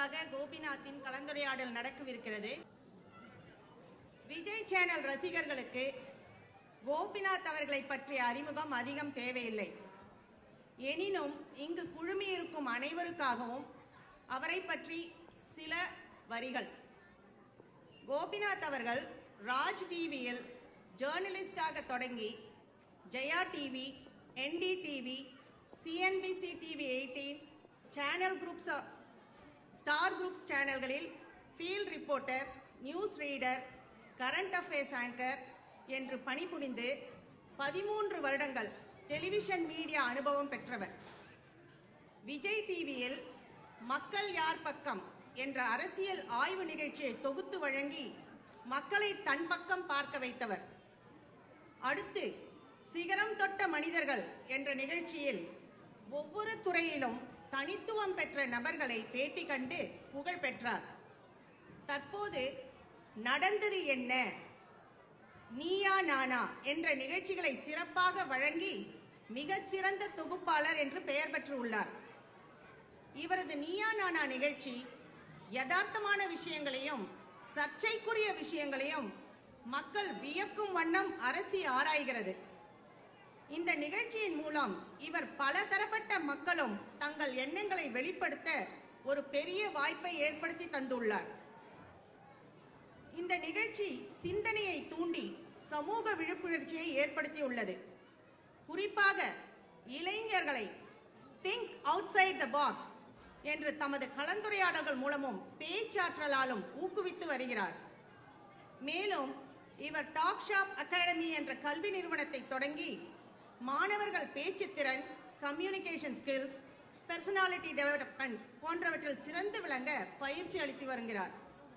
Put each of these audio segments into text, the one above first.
அடுத்ததாக கோபிநாத்தின் கலந்துரையாடல் நடக்கவிருக்கிறது விஜய் சேனல் ரசிகர்களுக்கு கோபிநாத் அவர்களை பற்றிய அறிமுகம் அதிகம் தேவையில்லை எனினும் இங்கு குழுமியிருக்கும் அனைவருக்காகவும் அவரை பற்றி சில வரிகள் கோபிநாத் அவர்கள் ராஜ் டிவியில் ஜேர்னலிஸ்டாக தொடங்கி Jaya TV ND TV CNBC TV eighteen channel groups star groups சேனல்களில் field reporter news reader current affairs anchor என்று பணிபுரிந்து பதிமூன்று வருடங்கள் டெலிவிஷன் மீடியா அனுபவம் பெற்றவர் விஜய் டிவியில் மக்கள் யார் பக்கம் என்ற அரசியல் ஆய்வு நிகழ்ச்சியை தொகுத்து வழங்கி மக்களை தன் பக்கம் பார்க்க வைத்தவர் அடுத்து சிகரம் தொட்ட மனிதர்கள் என்ற நிகழ்ச்சியில் ஒவ்வொரு துறையிலும் தனித்துவம் பெற்ற நபர்களை பேட்டி கண்டு புகழ் பெற்றார் தற்போது நடந்தது என்ன நீயா நானா என்ற நிகழ்ச்சிகளை சிறப்பாக வழங்கி மிகச்சிறந்த தொகுப்பாளர் என்று பெயர் பெற்றுள்ளார் இவரது நீயா நானா நிகழ்ச்சி யதார்த்தமான விஷயங்களையும் சர்ச்சைக்குரிய விஷயங்களையும் மக்கள் வியக்கும் வண்ணம் அரசி ஆராய்கிறது இந்த நிகழ்ச்சியின் மூலம் இவர் பல தரப்பட்ட மக்களும் தங்கள் எண்ணங்களை வெளிப்படுத்த ஒரு பெரிய வாய்ப்பை ஏற்படுத்தி தந்துள்ளார் இந்த நிகழ்ச்சி சிந்தனையை தூண்டி சமூக விழிப்புணர்ச்சியை ஏற்படுத்தியுள்ளது குறிப்பாக இளைஞர்களை திங்க் அவுட்சைட் த பாக்ஸ் என்று தமது கலந்துரையாடல்கள் மூலமும் பேச்சாற்றலாலும் ஊக்குவித்து வருகிறார் மேலும் இவர் டாக் ஷாப் அகாடமி என்ற கல்வி நிறுவனத்தை தொடங்கி மாணவர்கள் பேச்சுத்திறன் கம்யூனிகேஷன் ஸ்கில்ஸ் பர்சனாலிட்டி டெவலப்மெண்ட் போன்றவற்றில் சிறந்து விளங்க பயிற்சி அளித்து வருகிறார்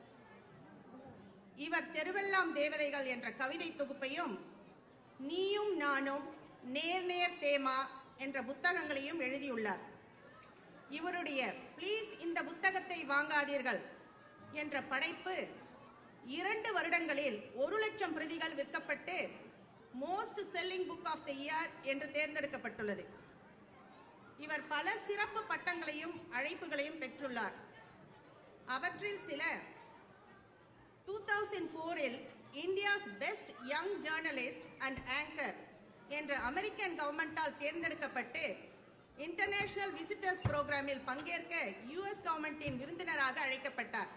இவர் தெருவெல்லாம் தேவதைகள் என்ற கவிதை தொகுப்பையும் நீயும் நானும் நேர் நேர் தேமா என்ற புத்தகங்களையும் எழுதியுள்ளார் இவருடைய ப்ளீஸ் இந்த புத்தகத்தை வாங்காதீர்கள் என்ற படைப்பு இரண்டு வருடங்களில் ஒரு லட்சம் பிரதிகள் விற்கப்பட்டு most selling book of the year என்று தேர்ந்தெடுக்கப்பட்டுள்ளது இவர் பல சிறப்பு பட்டங்களையும் அழைப்புகளையும் பெற்றுள்ளார் அவற்றில் சில டூ தௌசண்ட் ஃபோரில் India's best young journalist and anchor என்ற அமெரிக்கன் கவர்மெண்டால் தேர்ந்தெடுக்கப்பட்டு இன்டர்நேஷனல் விசிட்டர்ஸ் புரோகிராமில் பங்கேற்க யுஎஸ் கவர்மெண்டின் விருந்தினராக அழைக்கப்பட்டார்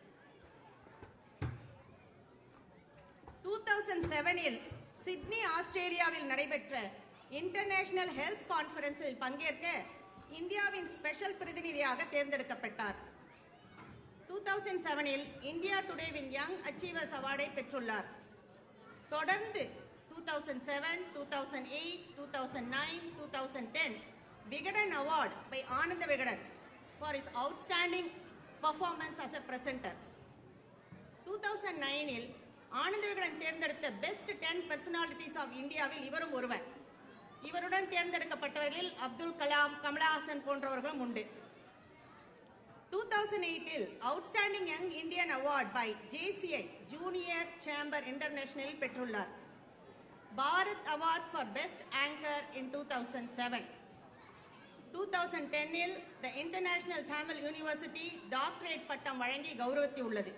டூ தௌசண்ட் செவனில் சிட்னி ஆஸ்திரேலியாவில் நடைபெற்ற இன்டர்நேஷனல் ஹெல்த் கான்ஃபரன்ஸில் பங்கேற்க இந்தியாவின் ஸ்பெஷல் பிரதிநிதியாக தேர்ந்தெடுக்கப்பட்டார் டூ தௌசண்ட் செவனில் இந்தியா டுடேவின் யங் அச்சீவர்ஸ் அவார்டை பெற்றுள்ளார் தொடர்ந்து two thousand seven two thousand eight two thousand nine two thousand ten Vikatan award by Ananda Vikatan for his outstanding performance as a presenter two thousand நைனில் ஆனந்த விகடன் தேர்ந்தெடுத்த பெஸ்ட் டென் பர்சனாலிட்டிஸ் ஆஃப் இந்தியாவில் இவரும் ஒருவர் இவருடன் தேர்ந்தெடுக்கப்பட்டவர்களில் அப்துல் கலாம் கமலஹாசன் போன்றவர்களும் உண்டு டூ தௌசண்ட் எயிட்டில் outstanding young Indian award by JCI junior chamber international பெற்றுள்ளார் Bharat awards for best anchor in two thousand seven two thousand டென்னில் the international Tamil university doctorate பட்டம் வழங்கி கௌரவித்துள்ளது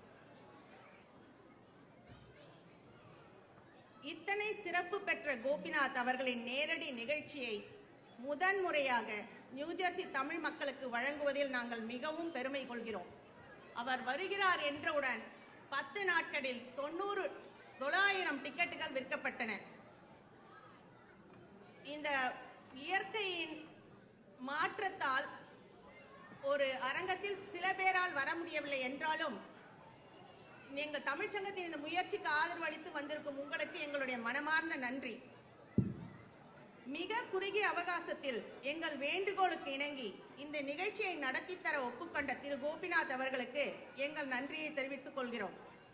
இத்தனை சிறப்பு பெற்ற கோபிநாத் அவர்களின் நேரடி நிகழ்ச்சியை முதன்முறையாக நியூஜெர்சி தமிழ் மக்களுக்கு வழங்குவதில் நாங்கள் மிகவும் பெருமை கொள்கிறோம் அவர் வருகிறார் என்றவுடன் பத்து நாட்களில் தொண்ணூறு தொள்ளாயிரம் டிக்கெட்டுகள் விற்கப்பட்டன இந்த இயற்கையின் மாற்றத்தால் ஒரு அரங்கத்தில் சில பேரால் வர முடியவில்லை என்றாலும் எங்கள் தமிழ்ச்சங்கத்தின் இந்த முயற்சிக்கு ஆதரவு அளித்து வந்திருக்கும் உங்களுக்கு எங்களுடைய மனமார்ந்த நன்றி மிக குறுகிய அவகாசத்தில் எங்கள் வேண்டுகோளுக்கு இணங்கி இந்த நிகழ்ச்சியை நடத்தி தர ஒப்புக்கொண்ட திரு கோபிநாத் அவர்களுக்கு எங்கள் நன்றியை தெரிவித்துக் கொள்கிறோம்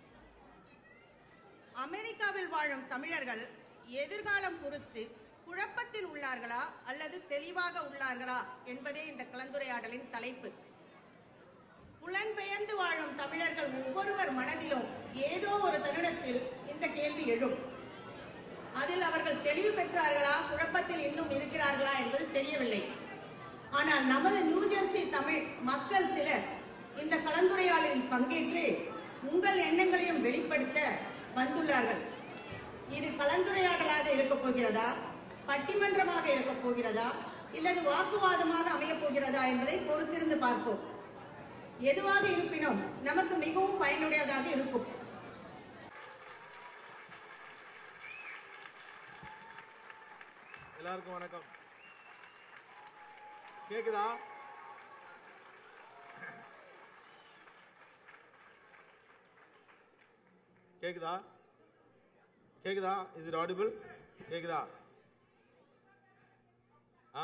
அமெரிக்காவில் வாழும் தமிழர்கள் எதிர்காலம் குறித்து குழப்பத்தில் உள்ளார்களா அல்லது தெளிவாக உள்ளார்களா என்பதே இந்த கலந்துரையாடலின் தலைப்பு புலன்பெயர்ந்து வாழும் தமிழர்கள் ஒவ்வொருவர் மனதிலும் ஏதோ ஒரு தருணத்தில் இந்த கேள்வி எழும் அதில் அவர்கள் தெளிவு பெற்றார்களா குழப்பத்தில் இன்னும் இருக்கிறார்களா என்பது தெரியவில்லை ஆனால் நமது நியூஜெர்சி தமிழ் மக்கள் சிலர் இந்த கலந்துரையாடலில் பங்கேற்று உங்கள் எண்ணங்களையும் வெளிப்படுத்த வந்துள்ளார்கள் இது கலந்துரையாடலாக இருக்கப் போகிறதா பட்டிமன்றமாக இருக்கப் போகிறதா இல்லது வாக்குவாதமாக அமையப் போகிறதா என்பதை பொறுத்திருந்து பார்ப்போம் எதுவாக இருப்பினும் நமக்கு மிகவும் பயனுடையதாக இருக்கும் எல்லாருக்கும் வணக்கம் கேக்குதா கேக்குதா கேக்குதா இஸ் இட் ஆடிபிள் கேக்குதா ஆ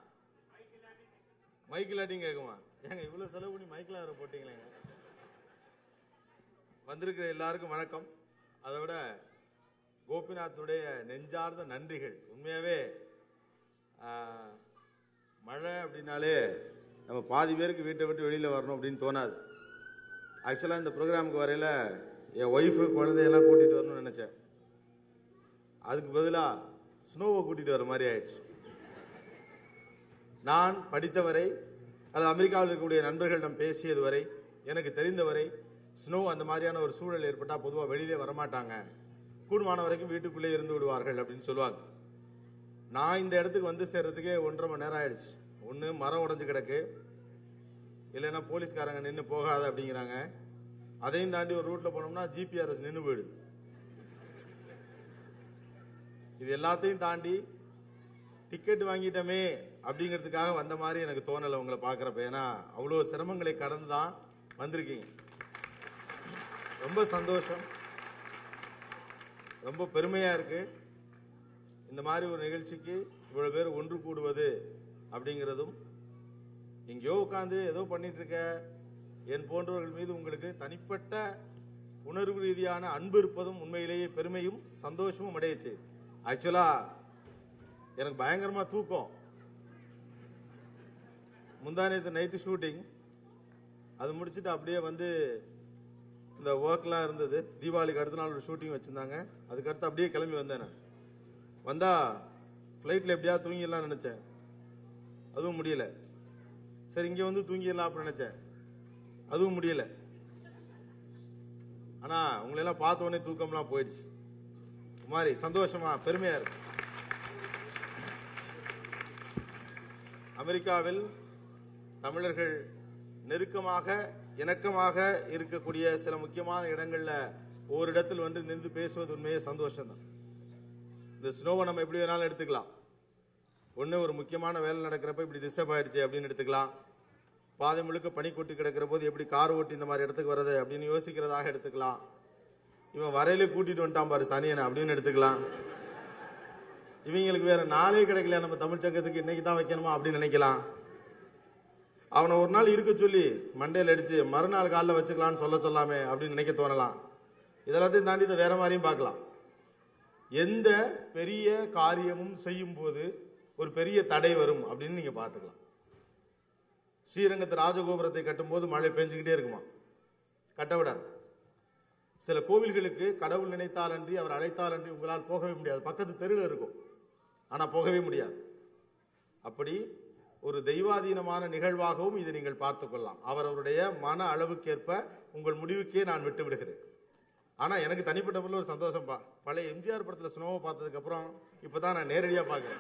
மைக் இல்லாட்டியும் கேட்குமா ஏங்க இவ்வளவு செலவு பண்ணி மைக்ல வேற போட்டீங்களேங்க வந்திருக்கிற எல்லாருக்கும் வணக்கம் அதை விட கோபிநாத்துடைய நெஞ்சார்ந்த நன்றிகள் உண்மையாவே ஆ, மழை அப்படின்னாலே நம்ம பாதி பேருக்கு வீட்டை விட்டு வெளியில் வரணும் அப்படின்னு தோணாது ஆக்சுவலாக இந்த ப்ரோக்ராமுக்கு வரையில் என் ஒய்ஃபு குழந்தையெல்லாம் கூட்டிகிட்டு வரணும்னு நினச்சேன் அதுக்கு பதிலாக ஸ்னோவை கூட்டிகிட்டு வர மாதிரி ஆயிடுச்சு நான் படித்தவரை அல்லது அமெரிக்காவில் இருக்கக்கூடிய நண்பர்களிடம் பேசியது வரை எனக்கு தெரிந்தவரை ஸ்னோ அந்த மாதிரியான ஒரு சூழல் ஏற்பட்டால் பொதுவாக வெளியிலே வரமாட்டாங்க கூடுமான வரைக்கும் வீட்டுக்குள்ளே இருந்து விடுவார்கள் அப்படின்னு சொல்லுவாங்க நான் இந்த இடத்துக்கு வந்து சேர்றதுக்கே ஒன்றரை மணி நேரம் ஆயிடுச்சு ஒன்று மரம் உடைஞ்சு கிடக்கு இல்லைன்னா போலீஸ்காரங்க நின்று போகாத அப்படிங்கிறாங்க அதையும் தாண்டி ஒரு ரூட்ல போனோம்னா ஜிபிஆர்எஸ் நின்று போயிடுது இது எல்லாத்தையும் தாண்டி டிக்கெட் வாங்கிட்டோமே அப்படிங்கிறதுக்காக வந்த மாதிரி எனக்கு தோணலை உங்களை பார்க்குறப்ப ஏன்னா அவ்வளோ சிரமங்களை கடந்து தான் வந்திருக்கீங்க ரொம்ப சந்தோஷம் ரொம்ப பெருமையா இருக்கு இந்த மாதிரி ஒரு நிகழ்ச்சிக்கு இவ்வளவு பேர் ஒன்று கூடுவது அப்படிங்கிறதும் எங்கேயோ உட்காந்து ஏதோ பண்ணிட்டு இருக்க என் போன்றவர்கள் மீது உங்களுக்கு தனிப்பட்ட உணர்வு ரீதியான அன்பு இருப்பதும் உண்மையிலேயே பெருமையும் சந்தோஷமும் அடையச்சு ஆக்சுவலா எனக்கு பயங்கரமா தூக்கம் முந்தானத்து நைட்டு ஷூட்டிங் அது முடிச்சுட்டு அப்படியே வந்து இந்த ஒர்க்லாம் இருந்தது தீபாவளிக்கு அடுத்த நாள் ஒரு ஷூட்டிங் வச்சிருந்தாங்க அதுக்கு அடுத்து அப்படியே கிளம்பி வந்தேன் நான் வந்தா ஃப்ளைட்டில் எப்படியா தூங்கிடலாம்னு நினைச்சேன் அதுவும் முடியல சரி இங்கே வந்து தூங்கிடலாம் அப்படின்னு நினைச்சேன் அதுவும் முடியல ஆனா உங்களை எல்லாம் பார்த்த உடனே தூக்கம்லாம் போயிடுச்சு மாதிரி சந்தோஷமா பெருமையா இருக்கு அமெரிக்காவில் தமிழர்கள் நெருக்கமாக இணக்கமாக இருக்கக்கூடிய சில முக்கியமான இடங்கள்ல ஓரிடத்தில் வந்து நின்று பேசுவது உண்மையே சந்தோஷம் தான் இந்த ஸ்னோவை நம்ம எப்படி வேணாலும் எடுத்துக்கலாம் ஒண்ணு ஒரு முக்கியமான வேலை நடக்கிறப்ப இப்படி டிஸ்டர்ப் ஆயிடுச்சு அப்படின்னு எடுத்துக்கலாம் பாதை முழுக்க பனி கொட்டி கிடக்கிற போது எப்படி கார் ஓட்டி இந்த மாதிரி இடத்துக்கு வருது அப்படின்னு யோசிக்கிறதாக எடுத்துக்கலாம் இவன் வரையில கூட்டிட்டு வந்துட்டான் பாரு சனியனை அப்படின்னு எடுத்துக்கலாம் இவங்களுக்கு வேற நாளே கிடைக்கல நம்ம தமிழ் சங்கத்துக்கு இன்னைக்கு தான் வைக்கணுமா அப்படின்னு நினைக்கலாம் அவனை ஒரு நாள் இருக்க சொல்லி மண்டையில் அடிச்சு மறுநாள் காலைல வச்சுக்கலாம்னு சொல்ல சொல்லாமே அப்படின்னு நினைக்க தோணலாம் இதெல்லாத்தையும் தாண்டி இதை வேற மாதிரியும் பார்க்கலாம் எந்த பெரிய காரியமும் செய்யும் போது ஒரு பெரிய தடை வரும் அப்படின்னு நீங்க பார்த்துக்கலாம் ஸ்ரீரங்கத்து ராஜகோபுரத்தை கட்டும்போது மழை பெஞ்சுக்கிட்டே இருக்குமா கட்ட விடாது சில கோவில்களுக்கு கடவுள் நினைத்தாலன்றி அவர் அழைத்தாலன்றி உங்களால் போகவே முடியாது பக்கத்து தெருவில் இருக்கும் ஆனா போகவே முடியாது அப்படி ஒரு தெய்வாதீனமான நிகழ்வாகவும் இதை நீங்கள் பார்த்துக் கொள்ளலாம் அவரவருடைய மன அளவுக்கேற்ப உங்கள் முடிவுக்கே நான் விட்டு விடுகிறேன் ஆனா எனக்கு தனிப்பட்ட முறையில் ஒரு சந்தோஷம்பா பழைய எம்ஜிஆர் படத்துல ஸ்னோவை பார்த்ததுக்கு அப்புறம் இப்பதான் நான் நேரடியா பார்க்கிறேன்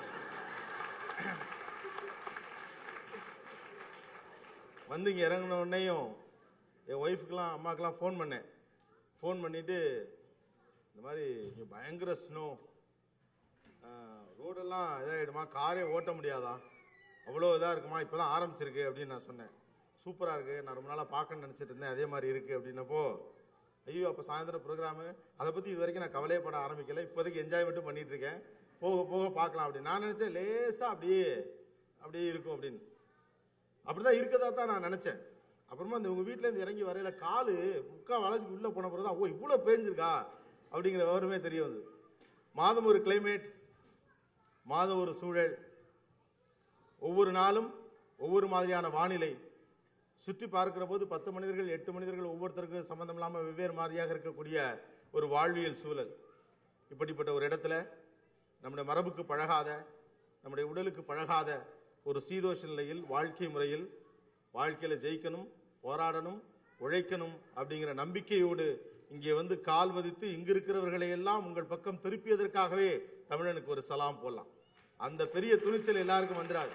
வந்து இங்க இறங்கின உடனேயும் என் ஒய்ஃபுக்கெல்லாம் அம்மாக்கெல்லாம் ஃபோன் பண்ணேன் ஃபோன் பண்ணிட்டு இந்த மாதிரி இங்க பயங்கர ஸ்னோ ரோடெல்லாம் இதாகிடுமா காரே ஓட்ட முடியாதா அவ்வளோ இதாக இருக்குமா இப்போ தான் ஆரம்பிச்சிருக்கு அப்படின்னு நான் சொன்னேன் சூப்பராக இருக்கு நான் ரொம்ப நாளாக பார்க்கணும்னு நினச்சிட்டு இருந்தேன் அதே மாதிரி இருக்கு அப்படின்னப்போ ஐயோ அப்போ சாயந்தரம் ப்ரோக்ராமு அதை பற்றி இது வரைக்கும் நான் கவலையே பட ஆரம்பிக்கல இப்போதைக்கு என்ஜாய் மட்டும் பண்ணிட்டு இருக்கேன் போக போக பார்க்கலாம் அப்படின்னு நான் நினச்சேன் லேசாக அப்படியே அப்படியே இருக்கும் அப்படின்னு அப்படிதான் இருக்கதா தான் நான் நினைச்சேன் அப்புறமா இந்த உங்க வீட்ல இருந்து இறங்கி வரையில காலு முக்கா வளர்ச்சி உள்ள போன பிறகு ஓ இவ்வளவு பேஞ்சிருக்கா அப்படிங்கிற விவரமே தெரிய வந்தது மாதம் ஒரு கிளைமேட் மாதம் ஒரு சூழல் ஒவ்வொரு நாளும் ஒவ்வொரு மாதிரியான வானிலை சுற்றி பார்க்கிற போது பத்து மனிதர்கள் எட்டு மனிதர்கள் ஒவ்வொருத்தருக்கும் சம்பந்தம் இல்லாம வெவ்வேறு மாதிரியாக இருக்கக்கூடிய ஒரு வாழ்வியல் சூழல் இப்படிப்பட்ட ஒரு இடத்துல நம்முடைய மரபுக்கு பழகாத நம்முடைய உடலுக்கு பழகாத ஒரு சீதோஷ நிலையில் வாழ்க்கை முறையில் வாழ்க்கையில ஜெயிக்கணும் போராடணும் உழைக்கணும் அப்படிங்கிற நம்பிக்கையோடு இங்கே வந்து கால் மதித்து இங்க இருக்கிறவர்களை எல்லாம் உங்கள் பக்கம் திருப்பியதற்காகவே தமிழனுக்கு ஒரு சலாம் போடலாம் அந்த பெரிய துணிச்சல் எல்லாருக்கும் வந்துடாது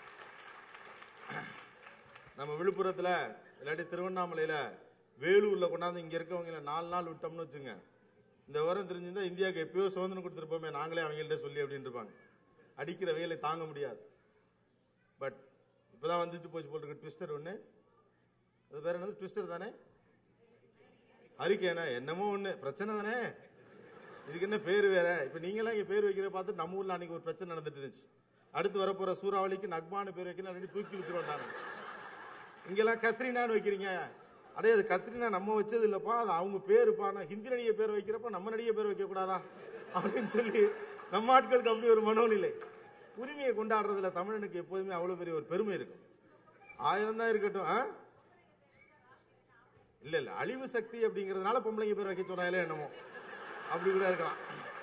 நம்ம விழுப்புரத்துல இல்லாட்டி திருவண்ணாமலையில வேலூர்ல கொண்டாந்து இங்க இருக்கவங்கள நாலு நாள் விட்டோம்னு வச்சுங்க இந்த விவரம் தெரிஞ்சிருந்தா இந்தியாவுக்கு எப்பயோ சுதந்திரம் கொடுத்துருப்போமே நாங்களே அவங்கள்ட்ட சொல்லி அப்படின்னு இருப்பாங்க அடிக்கிற வெயிலை தாங்க முடியாது பட் இப்பதான் வந்துட்டு போச்சு போல் இருக்கு ட்விஸ்டர் ஒன்று அது பேர் என்னது ட்விஸ்டர் தானே ஹரிக்கேனா என்னமோ ஒன்று பிரச்சனை தானே இதுக்கு என்ன பேர் வேற இப்போ நீங்களாம் இங்கே பேர் வைக்கிற பார்த்து நம்ம ஊரில் அன்னைக்கு ஒரு பிரச்சனை நடந்துட்டு இருந்துச்சு அடுத்து வரப்போற சூறாவளிக்கு நக்மானு பேர் வைக்கணும் ஆல்ரெடி தூக்கி விட்டுருவாங்க இங்கெல்லாம் கத்ரினான்னு வைக்கிறீங்க அடே அது கத்ரினா நம்ம வச்சது இல்லப்பா அது அவங்க பேருப்பா நான் ஹிந்தி நடிகை பேர் வைக்கிறப்ப நம்ம நடிகை பேர் வைக்க கூடாதா அப்படின்னு சொல்லி நம்ம ஆட்களுக்கு அப்படி ஒரு மனோநிலை உரிமையை கொண்டாடுறதுல தமிழனுக்கு எப்போதுமே அவ்வளவு பெரிய ஒரு பெருமை இருக்கும் ஆயிரம் தான் இருக்கட்டும் ஆ? இல்ல இல்ல அழிவு சக்தி அப்படிங்கறதுனால பொம்பளைங்க பேர் வைக்க சொன்னாலே என்னமோ அப்படி கூட இருக்கலாம்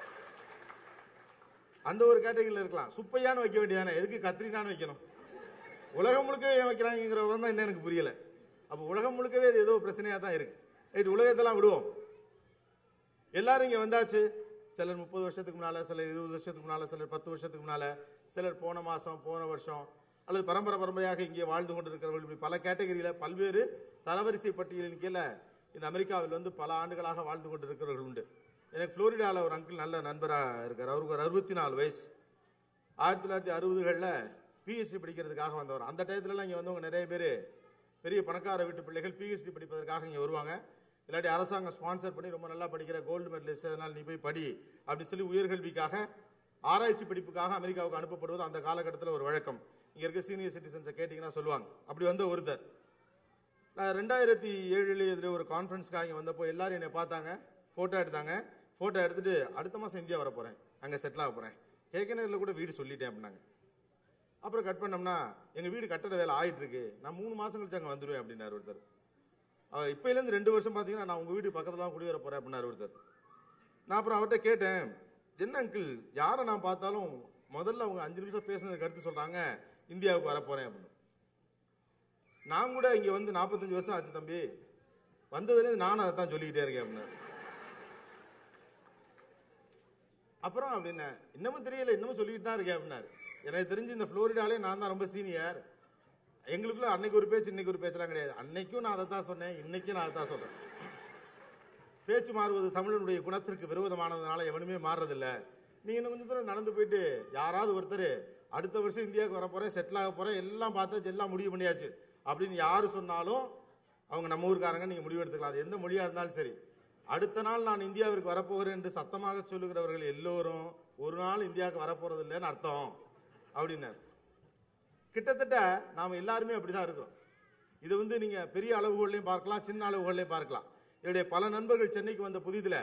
அந்த ஒரு கேட்டகரியில் இருக்கலாம் சுப்பையான்னு வைக்க வேண்டியதானே எதுக்கு கத்திரிக்கான்னு வைக்கணும் உலகம் முழுக்கவே ஏன் வைக்கிறாங்கிற விவரம் தான் இன்னும் எனக்கு புரியல அப்போ உலகம் முழுக்கவே இது ஏதோ பிரச்சனையா தான் இருக்கு ரைட் உலகத்தெல்லாம் விடுவோம் எல்லாரும் இங்க வந்தாச்சு சிலர் முப்பது வருஷத்துக்கு முன்னால சிலர் இருபது வருஷத்துக்கு முன்னால சிலர் பத்து வருஷத்துக்கு முன்னால சிலர் போன மாசம் போன வருஷம் அல்லது பரம்பரை பரம்பரையாக இங்கே வாழ்ந்து கொண்டிருக்கிறவர்கள் இப்படி பல கேட்டகரியில பல்வேறு தரவரிசை பட்டியலின் கீழே இந்த அமெரிக்காவில் வந்து பல ஆண்டுகளாக வாழ்ந்து கொண்டிருக்கிறவர்கள் உண்டு எனக்கு புளோரிடாவில் ஒரு அங்கிள் நல்ல நண்பராக இருக்கார் அவருக்கு ஒரு அறுபத்தி நாலு வயசு ஆயிரத்தி தொள்ளாயிரத்தி அறுபதுகளில் பிஹெச்டி படிக்கிறதுக்காக வந்தவர் அந்த டயத்துலலாம் இங்கே வந்தவங்க நிறைய பேர் பெரிய பணக்கார வீட்டு பிள்ளைகள் பிஹெச்டி படிப்பதற்காக இங்கே வருவாங்க இல்லாட்டி அரசாங்கம் ஸ்பான்சர் பண்ணி ரொம்ப நல்லா படிக்கிற கோல்டு மெடலிஸ்ட் அதனால் நீ போய் படி அப்படின்னு சொல்லி உயர்கல்விக்காக ஆராய்ச்சி படிப்புக்காக அமெரிக்காவுக்கு அனுப்பப்படுவது அந்த காலகட்டத்தில் ஒரு வழக்கம் இங்கே இருக்க சீனியர் சிட்டிசன்ஸை கேட்டிங்கன்னா சொல்லுவாங்க அப்படி வந்த ஒருத்தர் நான் ரெண்டாயிரத்தி ஏழுல இதில் ஒரு கான்ஃபரன்ஸ்க்காக இங்கே வந்தப்போ எல்லாரும் என்னை பார்த்தாங்க ஃபோட்டோ எடுத்தாங்க ஃபோட்டோ எடுத்துட்டு அடுத்த மாதம் இந்தியா வர போகிறேன் அங்கே செட்டில் ஆக போகிறேன் கேக்கனரில் கூட வீடு சொல்லிட்டேன் அப்படின்னாங்க அப்புறம் கட் பண்ணோம்னா எங்கள் வீடு கட்டட வேலை ஆயிட்டு இருக்கு நான் மூணு மாதம் கழிச்சு அங்கே வந்துடுவேன் அப்படின்னாரு ஒருத்தர் அவர் இப்போலேருந்து ரெண்டு வருஷம் பார்த்தீங்கன்னா நான் உங்கள் வீடு பக்கத்தில் தான் குடியேற போகிறேன் அப்படின்னாரு ஒருத்தர் நான் அப்புறம் அவர்கிட்ட கேட்டேன் என்ன அங்கிள் யாரை நான் பார்த்தாலும் முதல்ல அவங்க அஞ்சு நிமிஷம் பேசுனதுக்கு அடுத்து சொல்கிறாங்க இந்தியாவுக்கு வர போகிறேன் அப்படின்னு நான் கூட இங்கே வந்து நாற்பத்தஞ்சு வருஷம் ஆச்சு தம்பி வந்ததுலேருந்து நானும் அதை தான் சொல்லிக்கிட்டே இருக்கேன் அப்படின்னாரு அப்புறம் அப்படின்னு இன்னமும் தெரியல இன்னமும் சொல்லிட்டு தான் இருக்கேன் அப்படின்னாரு எனக்கு தெரிஞ்சு இந்த புளோரிடாலே நான் தான் ரொம்ப சீனியர் எங்களுக்குள்ள அன்னைக்கு ஒரு பேச்சு இன்னைக்கு ஒரு பேச்செல்லாம் கிடையாது அன்னைக்கும் நான் அதை தான் சொன்னேன் இன்னைக்கும் நான் அதை தான் சொல்றேன் பேச்சு மாறுவது தமிழனுடைய குணத்திற்கு விரோதமானதுனால எவனுமே மாறுறதில்ல நீங்க இன்னும் கொஞ்சம் தூரம் நடந்து போயிட்டு யாராவது ஒருத்தர் அடுத்த வருஷம் இந்தியாவுக்கு வர போறேன் செட்டில் ஆக போறேன் எல்லாம் பார்த்தாச்சு எல்லாம் முடிவு பண்ணியாச்சு அப்படின்னு யாரு சொன்னாலும் அவங்க நம்ம ஊருக்காரங்க நீங்க முடிவு எடுத்துக்கலாம் அது எந்த மொழியா இருந்தாலும் சரி அடுத்த நாள் நான் இந்தியாவிற்கு வரப்போகிறேன் என்று சத்தமாக சொல்லுகிறவர்கள் எல்லோரும் ஒரு நாள் இந்தியாவுக்கு வரப்போறது இல்லைன்னு அர்த்தம் அப்படின்னாரு கிட்டத்தட்ட நாம எல்லாருமே அப்படிதான் இருக்கிறோம் இது வந்து நீங்க பெரிய அளவுகள்லையும் பார்க்கலாம் சின்ன அளவுகள்லையும் பார்க்கலாம் என்னுடைய பல நண்பர்கள் சென்னைக்கு வந்த புதிதுல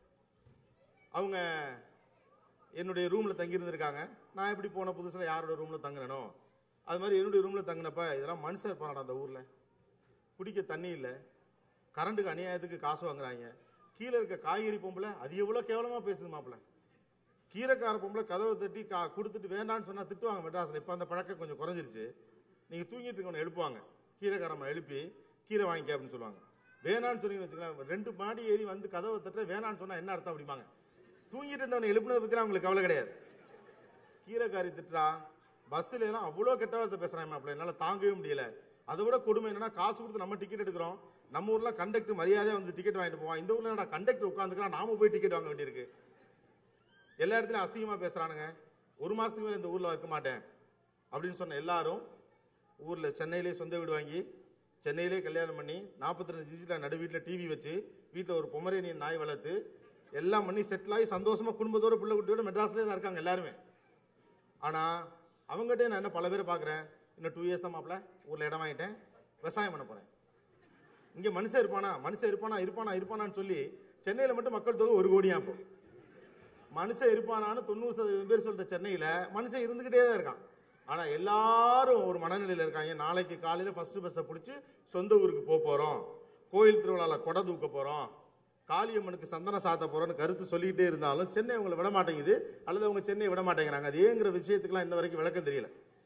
அவங்க என்னுடைய ரூம்ல தங்கி இருந்திருக்காங்க நான் எப்படி போன புதுசுல யாரோட ரூம்ல தங்குறேனோ அது மாதிரி என்னுடைய ரூம்ல தங்கினப்ப இதெல்லாம் மனுஷன் இருப்பானடா அந்த ஊர்ல குடிக்க தண்ணி இல்லை கரண்ட்டுக்கு அநியாயத்துக்கு காசு வாங்குறாங்க கீழே இருக்க காய்கறி பொம்பளை அது எவ்வளோ கேவலமா பேசுது மாப்பிள்ள கீரைக்கார பொம்பளை கதவை தட்டி கா கொடுத்துட்டு வேண்டான்னு சொன்னா திட்டுவாங்க மெட்ராஸ்ல இப்போ அந்த பழக்கம் கொஞ்சம் குறைஞ்சிருச்சு நீங்க தூங்கிட்டு இருக்கவனை எழுப்புவாங்க கீரைக்காரம்மா எழுப்பி கீரை வாங்கிக்க அப்படின்னு சொல்லுவாங்க வேணான்னு சொன்னீங்கன்னு வச்சுக்கலாம் ரெண்டு மாடி ஏறி வந்து கதவை தட்ட வேணான்னு சொன்னா என்ன அர்த்தம் அப்படிம்பாங்க தூங்கிட்டு இருந்தவனை எழுப்புனதை பத்தி அவங்களுக்கு கவலை கிடையாது கீரைக்காரி திட்டுறா பஸ்ல எல்லாம் அவ்வளோ கெட்ட வார்த்தை பேசுறாங்க மாப்பிள்ள என்னால தாங்கவே முடியல அதை விட கொடுமை என்னன்னா காசு கொடுத்து நம்ம டிக்கெட் எடுக்கிறோம் நம்ம ஊர்ல கண்டக்டர் மரியாதையா வந்து டிக்கெட் வாங்கிட்டு போவான் இந்த ஊர்ல என்னடா கண்டக்டர் உட்காந்துக்கலாம் நாம போய் டிக்கெட் வாங்க வேண்டியிருக்கு எல்லா இடத்துலயும் அசிங்கமா பேசுறானுங்க ஒரு மாசத்துக்கு மேல இந்த ஊர்ல வைக்க மாட்டேன் அப்படின்னு சொன்ன எல்லாரும் ஊர்ல சென்னையிலே சொந்த வீடு வாங்கி சென்னையிலே கல்யாணம் பண்ணி நாற்பத்தி ரெண்டு டிஜிட்டல் நடு வீட்டில் டிவி வச்சு வீட்டில் ஒரு பொமரேனியன் நாய் வளர்த்து எல்லாம் பண்ணி செட்டில் ஆகி சந்தோஷமா குடும்பத்தோட பிள்ளை குட்டியோட மெட்ராஸ்லேயே தான் இருக்காங்க எல்லாருமே ஆனா அவங்ககிட்ட நான் என்ன பல பேரை பார்க்குறேன் இன்னும் டூ இயர்ஸ் தான் மாப்பிள்ள ஊர்ல இடம் வாங்கிட்டேன் விவசாயம் பண்ண போறேன் இங்க மனுஷன் இருப்பானா மனுஷன் இருப்பானா இருப்பானா இருப்பானான்னு சொல்லி சென்னையில மட்டும் மக்கள் தொகை ஒரு கோடியா இப்போ மனுஷன் இருப்பானான்னு தொண்ணூறு சதவீதம் பேர் சொல்ற சென்னையில மனுஷன் இருந்துகிட்டே தான் இருக்கான் ஆனா எல்லாரும் ஒரு மனநிலையில இருக்காங்க நாளைக்கு காலையில ஃபர்ஸ்ட் பஸ்ஸை பிடிச்சி சொந்த ஊருக்கு போக போறோம் கோயில் திருவிழால கொடை தூக்க போறோம் காளியம்மனுக்கு சந்தன சாத்த போறோம்னு கருத்து சொல்லிக்கிட்டே இருந்தாலும் சென்னை அவங்களை விட மாட்டேங்குது அல்லது அவங்க சென்னை விட மாட்டேங்கிறாங்க அது ஏங்கிற விஷயத்துக்குலாம் இன்ன வரைக்கும் விளக்கம் தெரியல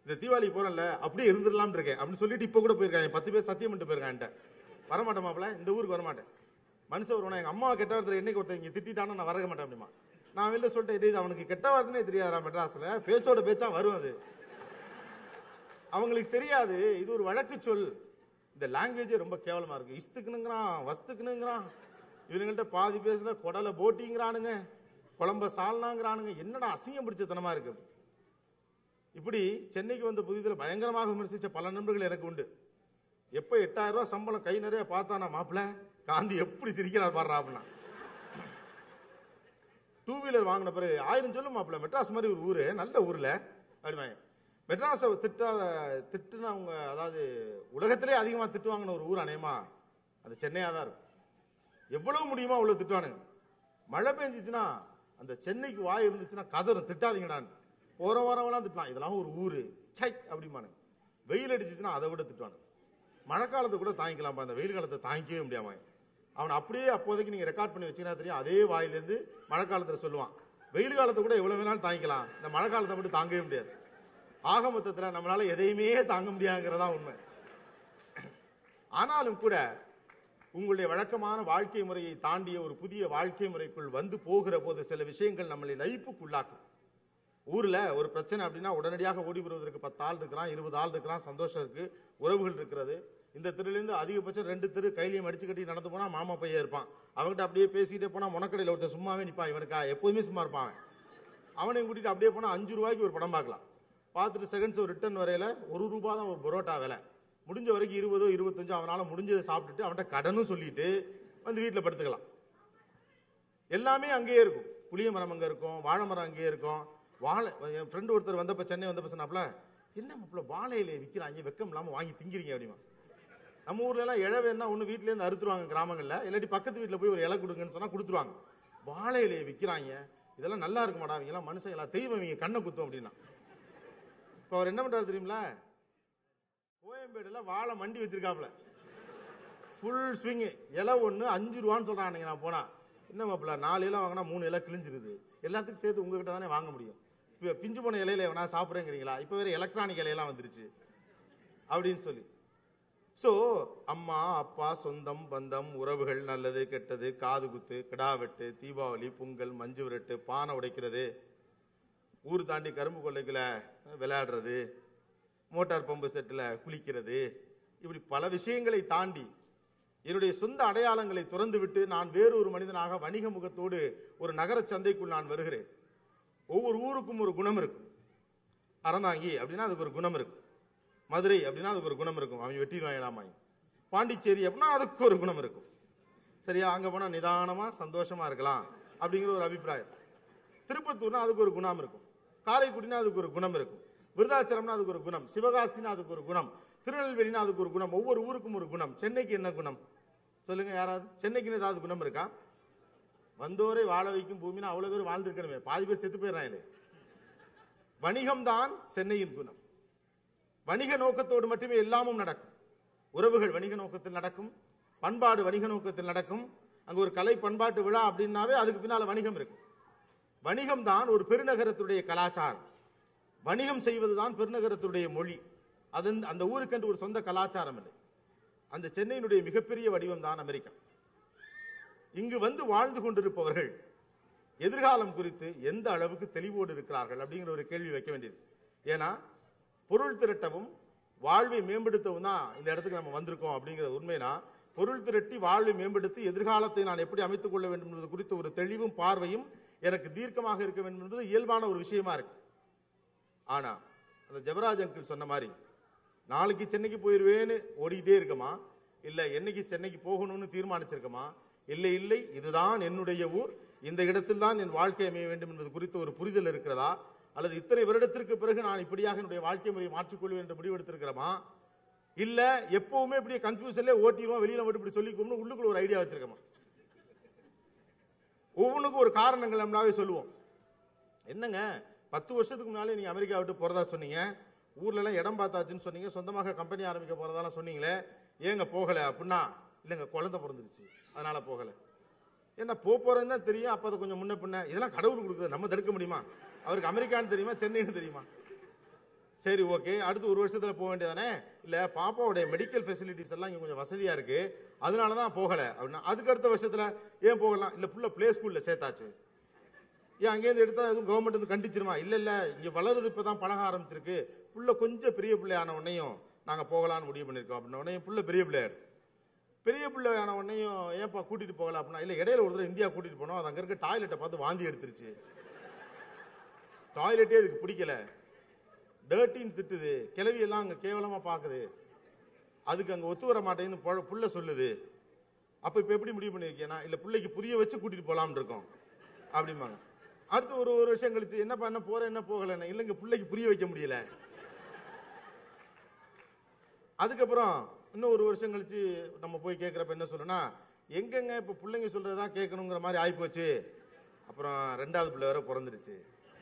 இந்த தீபாவளி போறேன்ல அப்படியே இருந்துடலாம்னு இருக்கேன் அப்படின்னு சொல்லிட்டு இப்போ கூட போயிருக்காங்க பத்து பேர் சத்தியம் பண்ணிட்டு போயிருக்கான் என்கிட்ட வரமாட்டேன் மாப்பிள இந்த ஊருக்கு வரமாட்டேன் மனுஷன் வருவானா எங்க அம்மா கெட்ட வார்த்தை என்னைக்கு ஒருத்தன் இங்க திட்டானா நான் வரக மாட்டேன் அப்படிமா நான் வெளில சொல்லிட்டேன் "டேய், இது அவனுக்கு கெட்ட வார்த்தைனே தெரியாதா மெட்ராஸ்ல பேச்சோட பேச்சா வரும் அது அவங்களுக்கு தெரியாது இது ஒரு வழக்கு சொல் இந்த லாங்குவேஜே ரொம்ப கேவலமா இருக்கு இஸ்துக்குனுங்கிறான் வஸ்துக்குனுங்கிறான் இவனுங்கள்ட்ட பாதி பேசுல குடலை போட்டிங்கிறானுங்க குழம்ப சால்னாங்கிறானுங்க என்னடா அசிங்கம் பிடிச்சத்தனமா இருக்கு இப்படி சென்னைக்கு வந்த புதிதில் பயங்கரமாக விமர்சிச்ச பல நண்பர்கள் எனக்கு உண்டு எப்போ எட்டாயிரம் ரூபாய் சம்பளம் கை நிறைய பார்த்தானா மாப்பிள்ள காந்தி எப்படி சிரிக்கிறார் பாடுறா அப்படின்னா டூ வீலர் வாங்கின பிறகு ஆயிரம் சொல்லு மாப்பிள்ள மெட்ராஸ் மாதிரி ஒரு ஊரு நல்ல ஊர்ல அப்படிமாங்க மெட்ராஸை திட்டாத திட்டுனவங்க அதாவது உலகத்திலே அதிகமாக திட்டுவாங்கன்னு ஒரு ஊர் அநேகமா அது சென்னையாக தான் இருக்கும் எவ்வளவு முடியுமோ அவ்வளவு திட்டுவானுங்க மழை பெஞ்சிச்சுன்னா அந்த சென்னைக்கு வாய் இருந்துச்சுன்னா கதறும் திட்டாதீங்கடான்னு போற வரவெல்லாம் திட்டலாம் இதெல்லாம் ஒரு ஊரு சை அப்படிமானுங்க வெயில் அடிச்சிச்சுன்னா அதை விட திட்டுவானுங்க மழை காலத்தை கூட தாங்கிக்கலாம்ப்பா அந்த வெயில் காலத்தை தாங்கிக்கவே முடியாம அவன் அப்படியே அப்போதைக்கு நீங்க ரெக்கார்ட் பண்ணி வச்சீங்கன்னா தெரியும் அதே வாயிலேருந்து மழை காலத்துல சொல்லுவான் வெயில் காலத்தை கூட எவ்வளவு வேணாலும் தாங்கிக்கலாம் இந்த மழை காலத்தை மட்டும் தாங்கவே முடியாது ஆக மொத்தத்துல நம்மளால எதையுமே தாங்க முடியாதுங்கிறதா உண்மை ஆனாலும் கூட உங்களுடைய வழக்கமான வாழ்க்கை முறையை தாண்டிய ஒரு புதிய வாழ்க்கை முறைக்குள் வந்து போகிற போது சில விஷயங்கள் நம்மளை லைப்புக்குள்ளாக்கும் ஊர்ல ஒரு பிரச்சனை அப்படின்னா உடனடியாக ஓடி வருவதற்கு பத்து ஆள் இருக்கிறான் இருபது ஆள் இருக்கிறான் சந்தோஷம் இருக்கு உறவுகள் இருக்கிறது இந்த தெருலேருந்து அதிகபட்சம் ரெண்டு தெரு கையிலையும் அடிச்சு கட்டி நடந்து போனா மாமா பையன் இருப்பான் அவன்கிட்ட அப்படியே பேசிட்டே போனா முனக்கடையில் ஒருத்தன் சும்மாவே நிப்பான் இவனுக்கா எப்போதுமே சும்மா இருப்பான் அவன். அவனையும் கூட்டிட்டு அப்படியே போனா அஞ்சு ரூபாய்க்கு ஒரு படம் பார்க்கலாம் பார்த்துட்டு செகண்ட்ஸ் ஒரு ரிட்டர்ன் வரையில ஒரு ரூபா தான் ஒரு பரோட்டா விலை முடிஞ்ச வரைக்கும் இருபதோ இருபத்தஞ்சோ அவனால முடிஞ்சதை சாப்பிட்டுட்டு அவன்கிட்ட கடனும் சொல்லிட்டு வந்து வீட்டில் படுத்துக்கலாம் எல்லாமே அங்கேயே இருக்கும் புளிய மரம் அங்கே இருக்கும் வாழை மரம் அங்கேயே இருக்கும் வாழை என் ஃப்ரெண்டு ஒருத்தர் வந்தப்ப சென்னை வந்தப்ப சொன்னாப்ல என்ன மாப்பிள்ள வாழை இலையை விற்கிறாங்க வெக்கம் இல்லாமல் வாங்கி திங்கிறீங்க அப்படிமா நம்ம ஊர்ல எல்லாம் இழை வேணா ஒன்று வீட்டிலேருந்து அறுத்துருவாங்க கிராமங்களில் இல்லாட்டி பக்கத்து வீட்டில் போய் ஒரு இலை கொடுங்கன்னு சொன்னால் கொடுத்துருவாங்க வாழை இலையை விற்கிறாங்க இதெல்லாம் நல்லா இருக்க மாட்டா இவங்கெல்லாம் மனுஷன் எல்லாம் தெய்வம் இவங்க கண்ணை குத்தும் அப்படின்னா இப்போ அவர் என்ன பண்றாரு தெரியுங்களா கோயம்பேடுல வாழை மண்டி வச்சிருக்காப்ல ஃபுல் ஸ்விங்கு இலை ஒன்று அஞ்சு ரூபான்னு சொல்றான் அன்னைக்கு நான் போனா என்ன மாப்பிள்ள நாலு இலை வாங்கினா மூணு இலை கிழிஞ்சிருது எல்லாத்துக்கும் சேர்த்து உங்ககிட்ட தானே வாங்க முடியும் இப்போ பிஞ்சு போன இலையில வேணா சாப்பிட்றேங்கிறீங்களா இப்போ வேற எலக்ட்ரானிக் இலையெல்லாம் வந்துருச்சு அப்படின்னு சொல்லி ஸோ அம்மா அப்பா சொந்தம் பந்தம் உறவுகள் நல்லது கெட்டது காது குத்து கிடா வெட்டு தீபாவளி பொங்கல் மஞ்சு விரட்டு பானை உடைக்கிறது ஊர் தாண்டி கரும்பு கொள்ளைக்குள்ள விளையாடுறது மோட்டார் பம்பு செட்டில் குளிக்கிறது இப்படி பல விஷயங்களை தாண்டி என்னுடைய சொந்த அடையாளங்களை துறந்து விட்டு நான் வேறு ஒரு மனிதனாக வணிக முகத்தோடு ஒரு நகர சந்தைக்குள் நான் வருகிறேன் ஒவ்வொரு ஊருக்கும் ஒரு குணம் இருக்கும் அறந்தாங்கி அப்படின்னா அதுக்கு ஒரு குணம் இருக்கும் மதுரை அப்படின்னா அதுக்கு ஒரு குணம் இருக்கும் அவன் வெட்டிடுவாங்களாமாய் பாண்டிச்சேரி அப்படின்னா அதுக்கு ஒரு குணம் இருக்கும் சரியா அங்க போனா நிதானமா சந்தோஷமா இருக்கலாம் அப்படிங்கிற ஒரு அபிப்பிராயம் திருப்பத்தூர்னா அதுக்கு ஒரு குணம் இருக்கும் காரைக்குடினா அதுக்கு ஒரு குணம் இருக்கும் விருதாச்சலம்னா அதுக்கு ஒரு குணம் சிவகாசினா அதுக்கு ஒரு குணம் திருநெல்வேலினா அதுக்கு ஒரு குணம் ஒவ்வொரு ஊருக்கும் ஒரு குணம் சென்னைக்கு என்ன குணம் சொல்லுங்க யாராவது சென்னைக்குன்னு ஏதாவது குணம் இருக்கா வந்தோரை வாழ வைக்கும் பூமினா அவ்வளவு பேர் வாழ்ந்திருக்கணுமே பாதி பேர் செத்து போயிடறாங்களே வணிகம் தான் சென்னையின் குணம் வணிக நோக்கத்தோடு மட்டுமே எல்லாமும் நடக்கும் உறவுகள் வணிக நோக்கத்தில் நடக்கும் பண்பாடு வணிக நோக்கத்தில் நடக்கும் அங்க ஒரு கலை பண்பாட்டு விழா அப்படின்னாவே அதுக்கு பின்னால வணிகம் இருக்கும் வணிகம் தான் ஒரு பெருநகரத்துடைய கலாச்சாரம் வணிகம் செய்வதுதான் பெருநகரத்துடைய மொழி அது அந்த ஊருக்கென்று ஒரு சொந்த கலாச்சாரம் இல்லை அந்த சென்னையினுடைய மிகப்பெரிய வடிவம் தான் அமெரிக்கா இங்கு வந்து வாழ்ந்து கொண்டிருப்பவர்கள் எதிர்காலம் குறித்து எந்த அளவுக்கு தெளிவோடு இருக்கிறார்கள் அப்படிங்கிற ஒரு கேள்வி வைக்க வேண்டியது ஏன்னா பொருள் திரட்டவும் வாழ்வை மேம்படுத்தவும் தான் இந்த இடத்துக்கு நம்ம வந்திருக்கோம் அப்படிங்கிற உண்மைனா பொருள் திரட்டி வாழ்வை மேம்படுத்தி எதிர்காலத்தை நான் எப்படி அமைத்துக் கொள்ள வேண்டும் என்பது குறித்த ஒரு தெளிவும் பார்வையும் எனக்கு தீர்க்கமாக இருக்க வேண்டும் என்பது இயல்பான ஒரு விஷயமா இருக்கு ஆனா அந்த ஜெபராஜ் அங்கிள் சொன்ன மாதிரி நாளைக்கு சென்னைக்கு போயிருவேன்னு ஓடிக்கிட்டே இருக்கமா இல்ல என்னைக்கு சென்னைக்கு போகணும்னு தீர்மானிச்சிருக்கமா இல்லை இல்லை இதுதான் என்னுடைய ஊர் இந்த இடத்தில் தான் என் வாழ்க்கை அமைய வேண்டும் என்பது குறித்த ஒரு புரிதல் இருக்கிறதா அல்லது இத்தனை வருடத்திற்கு பிறகு நான் இப்படியாக என்னுடைய வாழ்க்கை முறையை மாற்றிக்கொள்வேன் என்று முடிவெடுத்திருக்கிறோமா இல்ல எப்பவுமே இப்படியே கன்ஃபியூஷன்ல ஓட்டிடுவோம் வெளியில மட்டும் இப்படி சொல்லிக்கோம்னு உள்ளுக்குள்ள ஒரு ஐடியா வச்சிருக்கமா ஒவ்வொன்றுக்கும் ஒரு காரணங்கள் நம்மளாவே சொல்லுவோம் என்னங்க பத்து வருஷத்துக்கு முன்னாலே நீங்க அமெரிக்கா விட்டு போறதா சொன்னீங்க ஊர்ல எல்லாம் இடம் பார்த்தாச்சுன்னு சொன்னீங்க சொந்தமாக கம்பெனி ஆரம்பிக்க போறதாலாம் சொன்னீங்களே ஏங்க போகல அப்படின்னா இல்லைங்க குழந்தை பிறந்துருச்சு அதனால போகல என்ன போக போறேன்னு தான் தெரியும் அப்ப அதை கொஞ்சம் முன்ன பின்ன இதெல்லாம் கடவுள் கொடுக்குறது நம்ம தடுக்க முடியுமா அவருக்கு அமெரிக்கான்னு தெரியுமா சென்னைன்னு தெரியுமா சரி ஓகே அடுத்து ஒரு வருஷத்துல போக வேண்டியதானே இல்ல பாப்பாவுடைய மெடிக்கல் ஃபெசிலிட்டிஸ் எல்லாம் இங்க கொஞ்சம் வசதியா இருக்கு அதனால தான் போகல அப்படின்னா அதுக்கு அடுத்த வருஷத்துல ஏன் போகலாம் இல்ல புள்ள ப்ளே ஸ்கூல்ல சேர்த்தாச்சு ஏன் அங்கேருந்து எடுத்தா எதுவும் கவர்மெண்ட் வந்து கண்டிச்சிருமா இல்ல இல்ல இங்க வளருது இப்பதான் பழக ஆரம்பிச்சிருக்கு புள்ள கொஞ்சம் பெரிய பிள்ளையான உடனேயும் நாங்க போகலாம்னு முடிவு பண்ணிருக்கோம் அப்படின்ன உடனே புள்ள பெரிய பிள்ளையாரு பெரிய பிள்ளையான உடனேயும் ஏன்பா கூட்டிட்டு போகல அப்படின்னா இல்ல இடையில ஒரு தடவை இந்தியா கூட்டிட்டு போனோம் அது அங்க இருக்க டாய்லெட்டை பார்த்து வாந்தி எடுத்துருச்சு டாய்லெட்டே இதுக்கு பிடிக்கல டர்ட்டின்னு திட்டுது கிளவி எல்லாம் அங்க கேவலமா பாக்குது அதுக்கு அங்க ஒத்து வர மாட்டேன்னு புள்ள- புள்ள சொல்லுது அப்ப இப்ப எப்படி முடிவு பண்ணிருக்கேன்னா இல்ல பிள்ளைக்கு புரிய வச்சு கூட்டிட்டு போலாம்னு இருக்கோம் அப்படிம்பாங்க அடுத்து ஒரு ஒரு வருஷம் கழிச்சு என்ன பண்ண போற என்ன போகலன்னு இல்லைங்க பிள்ளைக்கு புரிய வைக்க முடியல அதுக்கப்புறம் இன்னும் ஒரு வருஷம் கழிச்சு நம்ம போய் கேட்குறப்ப என்ன சொல்றோம்னா எங்கெங்க இப்ப பிள்ளைங்க சொல்றதுதான் கேட்கணுங்கிற மாதிரி ஆயிப்போச்சு அப்புறம் ரெண்டாவது பிள்ளை வேற பிறந்துருச்சு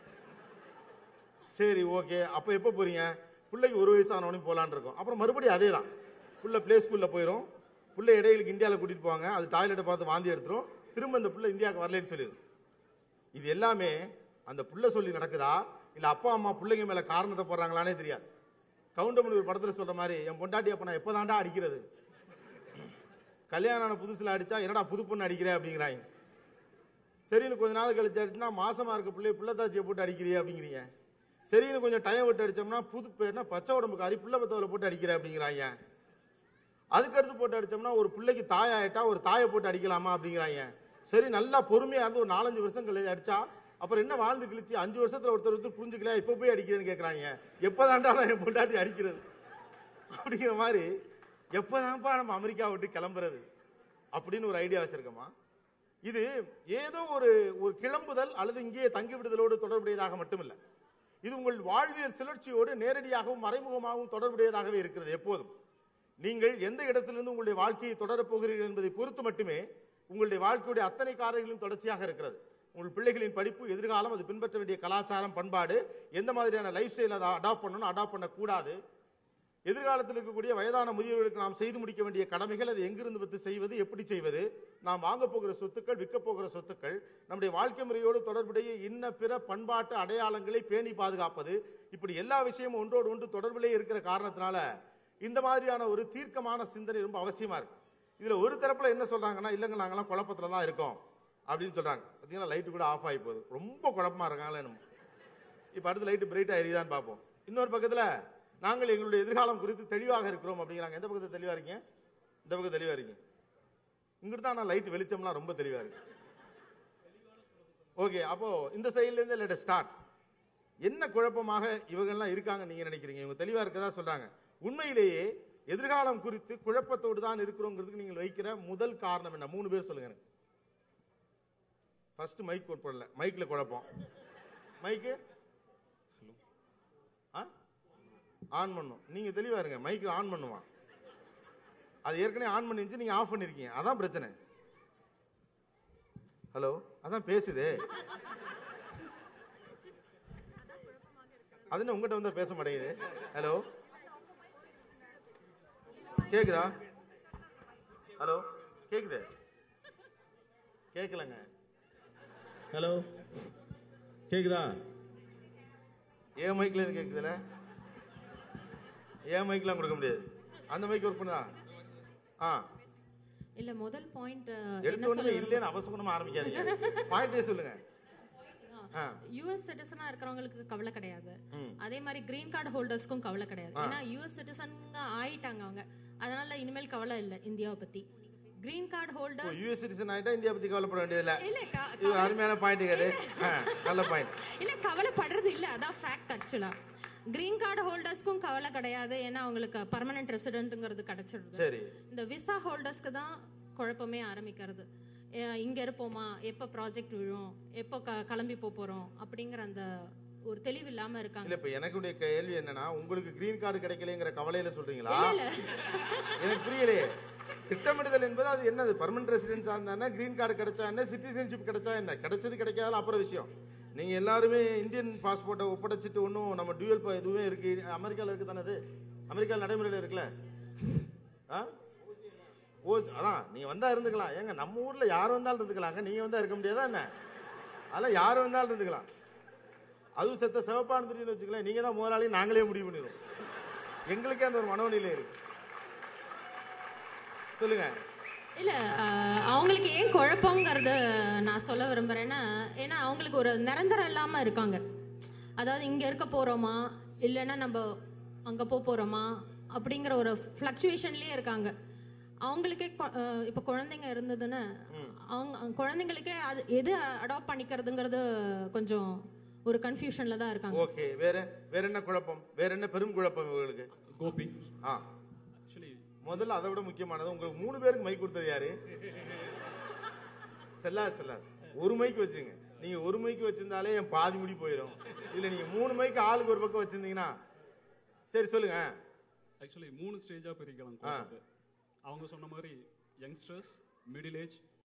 சரி ஓகே அப்போ எப்போ போறீங்க பிள்ளைக்கு ஒரு வயசு ஆனவனையும் போலான்னு இருக்கோம் அப்புறம் மறுபடியும் அதே தான் புள்ள ப்ளே ஸ்கூலில் போயிடும் பிள்ளை இடையிலுக்கு இந்தியாவில் கூட்டிட்டு போவாங்க அது டாய்லெட்டை பார்த்து வாந்தி எடுத்துரும் திரும்ப இந்த பிள்ளை இந்தியாவுக்கு வரலன்னு சொல்லிடும் இது எல்லாமே அந்த புள்ள சொல்லி நடக்குதா இல்ல அப்பா அம்மா பிள்ளைங்க மேல காரணத்தை போடுறாங்களானே தெரியாது கவுண்டமணி ஒரு படத்துல சொல்ற மாதிரி என் பொண்டாட்டி அப்ப நான் எப்பதான்டா அடிக்கிறது கல்யாணம் ஆன புதுசுல அடிச்சா என்னடா புது பொண்ணு அடிக்கிற அப்படிங்கிறாங்க சரின்னு கொஞ்ச நாள் கழிச்சு அடிச்சுனா மாசமா இருக்க பிள்ளை பிள்ளைத்தாச்சியை போட்டு அடிக்கிறியே அப்படிங்கிறீங்க சரின்னு கொஞ்சம் டைம் விட்டு அடிச்சோம்னா புது பேர்னா பச்சை உடம்புக்காரி பிள்ளை பத்தவரை போட்டு அடிக்கிற அப்படிங்கிறாங்க அதுக்கடுத்து போட்டு அடிச்சோம்னா ஒரு பிள்ளைக்கு தாய் ஆயிட்டா ஒரு தாயை போட்டு அடிக்கலாமா அப்படிங்கிறாங்க சரி நல்லா பொறுமையா இருந்து ஒரு நாலஞ்சு வருஷம் கழிச்சு அடிச்சா அப்புறம் என்ன வாழ்ந்து கிழிச்சு அஞ்சு வருஷத்துல ஒருத்தர் ஒருத்தர் புரிஞ்சுக்கல இப்ப போய் அடிக்கிறேன்னு கேக்குறாங்க எப்பதான்டா நான் என் பொண்டாட்டி அடிக்கிறது அப்படிங்கிற மாதிரி எப்பதான்ப்பா நம்ம அமெரிக்கா விட்டு கிளம்புறது அப்படின்னு ஒரு ஐடியா வச்சிருக்கோமா இது ஏதோ ஒரு ஒரு கிளம்புதல் அல்லது இங்கேயே தங்கி விடுதலோடு தொடர்புடையதாக மட்டுமில்லை இது உங்கள் வாழ்வியல் சுழற்சியோடு நேரடியாகவும் மறைமுகமாகவும் தொடர்புடையதாகவே இருக்கிறது எப்போதும் நீங்கள் எந்த இடத்திலிருந்து உங்களுடைய வாழ்க்கையை தொடரப் போகிறீர்கள் என்பதை பொறுத்து மட்டுமே உங்களுடைய வாழ்க்கையுடைய அத்தனை காரியங்களும் தொடர்ச்சியாக இருக்கிறது உங்கள் பிள்ளைகளின் படிப்பு எதிர்காலம் அது பின்பற்ற வேண்டிய கலாச்சாரம் பண்பாடு எந்த மாதிரியான லைஃப் ஸ்டைல் அதை அடாப்ட் பண்ணணும் அடாப்ட் பண்ணக்கூடாது எதிர்காலத்தில் இருக்கக்கூடிய வயதான முதியவர்களுக்கு நாம் செய்து முடிக்க வேண்டிய கடமைகள் அதை எங்கிருந்து வந்து செய்வது எப்படி செய்வது நாம் வாங்க போகிற சொத்துக்கள் விற்க போகிற சொத்துக்கள் நம்முடைய வாழ்க்கை முறையோடு தொடர்புடைய இன்ன பிற பண்பாட்டு அடையாளங்களை பேணி பாதுகாப்பது இப்படி எல்லா விஷயமும் ஒன்றோடு ஒன்று தொடர்பிலே இருக்கிற காரணத்தினால இந்த மாதிரியான ஒரு தீர்க்கமான சிந்தனை ரொம்ப அவசியமா இருக்கு இதுல ஒரு தரப்புல என்ன சொல்றாங்கன்னா இல்லைங்க நாங்கெல்லாம் குழப்பத்துல தான் இருக்கோம் அப்படின்னு சொல்றாங்க பார்த்தீங்கன்னா லைட்டு கூட ஆஃப் ஆகி போகுது ரொம்ப குழப்பமா இருக்காங்களே நம்ம இப்போ அடுத்து லைட்டு பிரைட் ஆயிருதான்னு பார்ப்போம் இன்னொரு பக்கத்துல நாங்கள் எங்களுடைய எதிர்காலம் குறித்து தெளிவாக இருக்கிறோம் அப்படிங்கிறாங்க எந்த பக்கத்துல தெளிவா இருக்கீங்க இந்த பக்கம் தெளிவா இருக்கீங்க இங்கிட்டு தான் நான் லைட் வெளிச்சம்லாம் ரொம்ப தெளிவா இருக்கு ஓகே அப்போ இந்த சைடுல இருந்து லெட் ஸ்டார்ட் என்ன குழப்பமாக இவங்கெல்லாம் இருக்காங்க நீங்க நினைக்கிறீங்க இவங்க தெளிவா இருக்கதா சொல்றாங்க உண்மையிலேயே எதிர்காலம் குறித்து குழப்பத்தோடு தான் இருக்கிறோங்கிறதுக்கு நீங்கள் வைக்கிற முதல் காரணம் என்ன மூணு பேர் சொல்லுங்க எனக்கு ஃபர்ஸ்ட் மைக் போடல மைக்ல குழப்பம் மைக்கு ஆ ஆன் பண்ணும் நீங்க தெளிவா இருங்க மைக் ஆன் பண்ணுவான் அது ஏற்கனவே ஆன் பண்ணிருந்துச்சு நீங்க ஆஃப் பண்ணிருக்கீங்க அதான் பிரச்சனை ஹலோ அதான் பேசுதே அது என்ன உங்ககிட்ட வந்தா பேச மாட்டேங்குது ஹலோ கேக்குதா ஹலோ கேக்குது கேட்கலங்க ஹலோ கேக்குதா ஏன் மைக்ல இருந்து கேக்குதுல ஏன் மைக்லாம் கொடுக்க முடியாது அந்த மைக் ஒர்க் பண்ணுதா ஆ இல்ல முதல் பாயிண்ட் எடுத்த என்ன உடனே சொல்ல இல்லைன்னு அவசகுணமா ஆரம்பிக்காதீங்க பாயிண்டே சொல்லுங்க ஆ யூஎஸ் சிட்டிசனா இருக்கிறவங்களுக்கு கவலை கிடையாது ம். அதே மாதிரி கிரீன் கார்டு ஹோல்டர்ஸ்க்கும் கவலை கிடையாது ஏன்னா யூஎஸ் சிட்டிசன் ஆயிட்டாங்க அவங்க அதனால இனிமேல் கவலை இல்ல இந்தியாவை பத்தி green card holders US citizen ஆயிட்டா இந்தியா பத்தி கவலைப்பட வேண்டியதில்ல இல்ல க- இது அருமையான பாயிண்ட் கேடு ஆ, நல்ல பாயிண்ட் இல்ல கவலைப்படுறது இல்ல அதான் ஃபேக்ட் ஆக்சுவலா கிரீன் கார்டு ஹோல்டர்ஸ்க்கும் கவலை கிடையாது ஏன்னா அவங்களுக்கு பர்மனன்ட் ரெசிடென்ட்ங்கிறது கிடைச்சிடுது சரி இந்த விசா ஹோல்டர்ஸ்க்கு தான் குழப்பமே ஆரம்பிக்கிறது அஹ் இங்க இருப்போமா எப்ப ப்ராஜெக்ட் விழும் எப்போ க- கிளம்பி போப் போறோம் அப்படிங்கிற அந்த ஒரு தெளிவு இல்லாம இருக்காங்க இல்ல இப்ப எனக்குடைய கேள்வி என்னன்னா உங்களுக்கு கிரீன் கார்டு கிடைக்கலங்கிற கவலையில சொல்றீங்களா இல்ல எனக்கு புரியலையே திட்டமிடுதல் என்பது அது என்னது பர்மனன்ட் ரெசிடென்ஸ் இருந்தா கிரீன் கார்டு கிடைச்சா என்ன சிட்டிசன்ஷிப் கிடைச்சா என்ன கிடைச்சது கிடைக்காத அப்புறம் விஷயம் நீங்க எல்லாருமே இந்தியன் பாஸ்போர்ட்டை ஒப்படைச்சிட்டு ஒன்றும் நம்ம டியூவல் எதுவுமே இருக்கு அமெரிக்கால இருக்கு தானே அது அமெரிக்கால நடைமுறையில் இருக்குல்ல ஆ ஓ அதான் நீங்க வந்தா இருந்துக்கலாம் ஏங்க நம்ம ஊர்ல யார் வந்தாலும் இருந்துக்கலாங்க நீங்க வந்தா இருக்க முடியாதா என்ன அதெல்லாம் யார் வந்தாலும் இருந்துக்கலாம் அதுவும் செத்த சிவப்பா இருந்துட்டு வச்சுக்கலாம் நீங்க தான் முதலாளி நாங்களே முடிவு பண்ணிடுவோம் எங்களுக்கே அந்த ஒரு மனோநிலை இருக்கு சொல்லுங்க இல்ல ஆஹ், அவங்களுக்கு ஏன் குழப்பங்கிறத நான் சொல்ல விரும்புறேன்னா ஏன்னா அவங்களுக்கு ஒரு நிரந்தரம் இல்லாம இருக்காங்க அதாவது இங்க இருக்க போறோமா இல்லைன்னா நம்ம அங்க போக போறோமா அப்படிங்கிற ஒரு ஃப்ளக்சுவேஷன்லயே இருக்காங்க அவங்களுக்கே கொ- ஆஹ், இப்ப குழந்தைங்க இருந்ததுன்னா அவங்க அவங்க குழந்தைங்களுக்கே அது எது அடாப்ட் பண்ணிக்கிறதுங்கிறது கொஞ்சம் ஒரு கன்ஃபியூஷன்ல தான் இருக்காங்க ஓகே வேற வேற என்ன குழப்பம் வேற என்ன பெரும் குழப்பம் இவங்களுக்கு கோபி ஆ ஆக்சுவலி முதல்ல அதை விட முக்கியமானது உங்களுக்கு மூணு பேருக்கு மைக் கொடுத்தது யாரு செல்லாது செல்லாது ஒரு மைக் வச்சுங்க நீங்க ஒரு மைக் வச்சிருந்தாலே என் பாதி முடி போயிடும் இல்ல நீங்க மூணு மைக் ஆளுக்கு ஒரு பக்கம் வச்சிருந்தீங்கன்னா சரி சொல்லுங்க ஆக்சுவலி மூணு ஸ்டேஜாக பிரிக்கலாம் குழப்பத்தை அவங்க சொன்ன மாதிரி யங்ஸ்டர்ஸ் மிடில் ஏஜ்